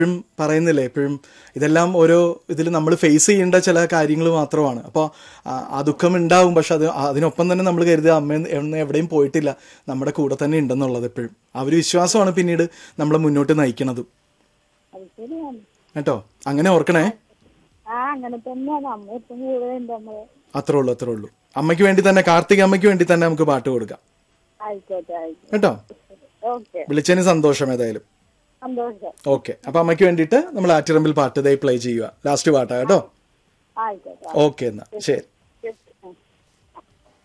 എപ്പോഴും പറയുന്നില്ലേ എപ്പോഴും ഇതെല്ലാം ഓരോ ഇതിൽ നമ്മൾ ഫേസ് ചെയ്യേണ്ട ചില കാര്യങ്ങൾ മാത്രമാണ് അപ്പോൾ ആ ദുഃഖം ഉണ്ടാവും പക്ഷെ അത് അതിനൊപ്പം തന്നെ നമ്മൾ കരുതുക അമ്മ എന്ന് എവിടെയും പോയിട്ടില്ല നമ്മുടെ കൂടെ തന്നെ ഉണ്ടെന്നുള്ളത് എപ്പോഴും ആ ഒരു വിശ്വാസമാണ് പിന്നീട് നമ്മളെ മുന്നോട്ട് നയിക്കണതും അത് ശരിയാണ് കേട്ടോ അങ്ങനെ ഓർക്കണേ ആ അങ്ങനെ തന്നെയാണ് അമ്മ എപ്പം കൂടെ ഉണ്ട് നമ്മള് അത്രേ ഉള്ളൂ അത്രേ ഉള്ളൂ അമ്മയ്ക്ക് വേണ്ടി തന്നെ കാർത്തിക അമ്മയ്ക്ക് വേണ്ടി തന്നെ നമുക്ക് പാട്ട് കൊടുക്കാം ആയിക്കോട്ടെ ആയിക്കോട്ടെ കേട്ടോ ഓക്കെ വിളിച്ചതിന് സന്തോഷം ഏതായാലും സന്തോഷം ഓക്കെ അപ്പൊ അമ്മയ്ക്ക് വേണ്ടിയിട്ട് നമ്മൾ ആറ്റിറമ്പിൽ പാട്ട് ഇതേ പ്ലേ ചെയ്യുക ലാസ്റ്റ് പാട്ടാ കേട്ടോ ആയിക്കോട്ടെ ഓക്കെ എന്നാ ശരി